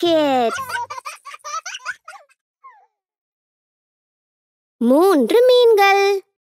Packet மூன்று மீன்கள்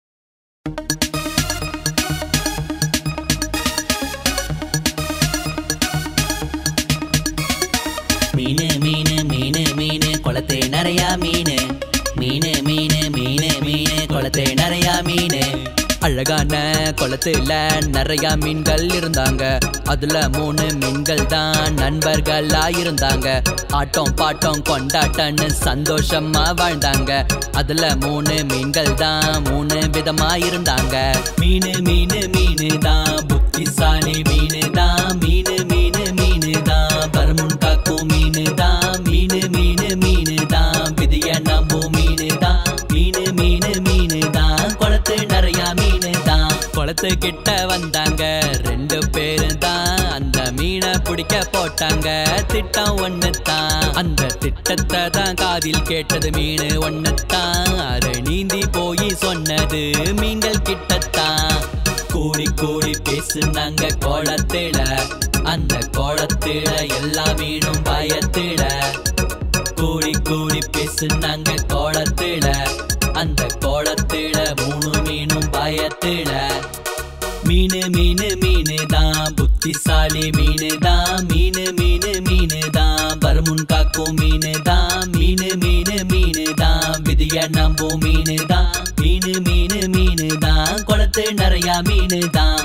மீனு மீனு மீனு மீனு குளத்து நிறையா மீனு மீனு மீனு மீனு மீனு குளத்து நிறையா மீனு அழகான குளத்துல நிறைய மீன்கள் இருந்தாங்க அதுல மூணு மீன்கள் தான் நண்பர்களா இருந்தாங்க ஆட்டம் பாட்டம் கொண்டாட்டம்னு சந்தோஷமா வாழ்ந்தாங்க அதுல மூணு மீன்கள் தான் மூணு விதமா இருந்தாங்க மீனு மீனு மீனு தான் புத்திசாலி மீனு தான் மீனு மீனு மீனு தான் பருமுன் காக்கும் மீனு தான் மீனு மீனு மீனு தான் விதிய நம்பும் மீனு தான் மீனு மீனு மீனு தான் குளத்து நிறைய மீனு தான் குளத்து கிட்ட வந்தாங்க ரெண்டு பேரு தான் அந்த மீனை பிடிக்க போட்டாங்க திட்டம் ஒண்ணு தான் அந்த திட்டத்தை தான் காதில் கேட்டது மீன் ஒண்ணு தான் அதை நீந்தி போய் சொன்னது மீன்கள் கிட்டத்தான் கூடி கூடி பேசுனாங்க கோலத்தில அந்த கோலத்தில எல்லா மீனும் பயத்தில கூடி கூடி பேசுனாங்க கோலத்தில அந்த கோலத்தில மூணு மீனும் பயத்தில மீனு மீனு மீனு தான் புத்திசாலி மீனு தான் மீனு மீனு மீனு தான் பருமுன் காக்கும் மீனு தான் மீனு மீனு மீனு தான் விதிய நம்பும் மீனு தான் மீனு மீனு மீனு தான் குளத்து நிறைய மீனு தான்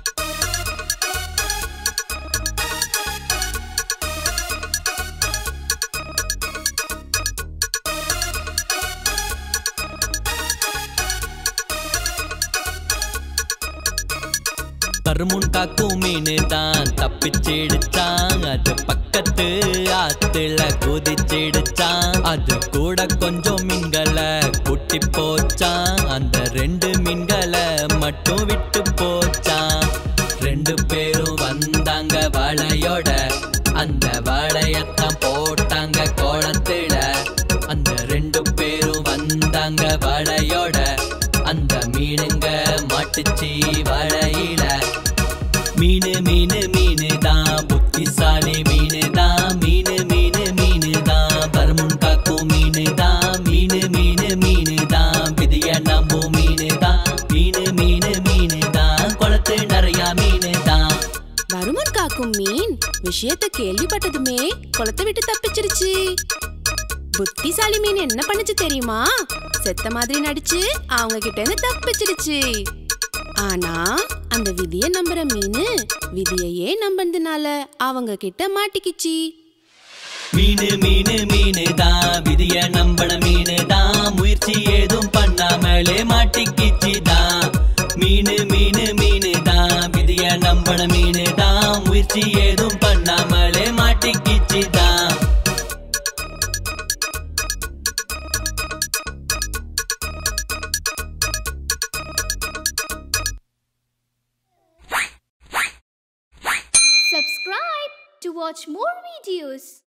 கருமுன் காக்கும் மீனு தான் தப்பிச்சிடுச்சான் அது பக்கத்து ஆத்துல குதிச்சிடுச்சான் அது கூட கொஞ்சம் மீன்களை குட்டி போச்சான் அந்த ரெண்டு மீன்களை மட்டும் விட்டு போச்சான் ரெண்டு பேரும் வந்தாங்க வலையோட அந்த வளையத்தான் போட்டாங்க கோலத்தில அந்த ரெண்டு பேரும் வந்தாங்க வலையோட அந்த மீனுங்க மாட்டுச்சி வலையில மீனு மீனு மீனு தான் புத்திசாலி மீனு தான் மீனு மீனு மீனு தான் பருமுன் காக்கும் மீனு தான் மீனு மீனு மீனு தான் விதிய நம்பும் மீனு தான் மீனு மீனு மீனு தான் குளத்து நிறைய மீனு தான் வருமன் காக்கும் மீன் விஷயத்த கேள்விப்பட்டதுமே குளத்தை விட்டு தப்பிச்சிருச்சு புத்திசாலி மீன் என்ன பண்ணுச்சு தெரியுமா செத்த மாதிரி நடிச்சு அவங்க கிட்ட இருந்து தப்பிச்சிருச்சு ஆனா அந்த விதிய நம்புற மீன் விதியையே நம்புனதுனால அவங்க கிட்ட மாட்டிக்கிச்சு மீனு மீனு மீனு தான் விதிய நம்பன மீனு தான் முயற்சி ஏதும் பண்ணாமலே மாட்டிக்கிச்சு தான் மீனு மீனு மீனு தான் விதிய நம்பன மீனு தான் முயற்சி ஏதும் பண்ணாமலே மாட்டிக்கிச்சு தான் Subscribe to watch more videos.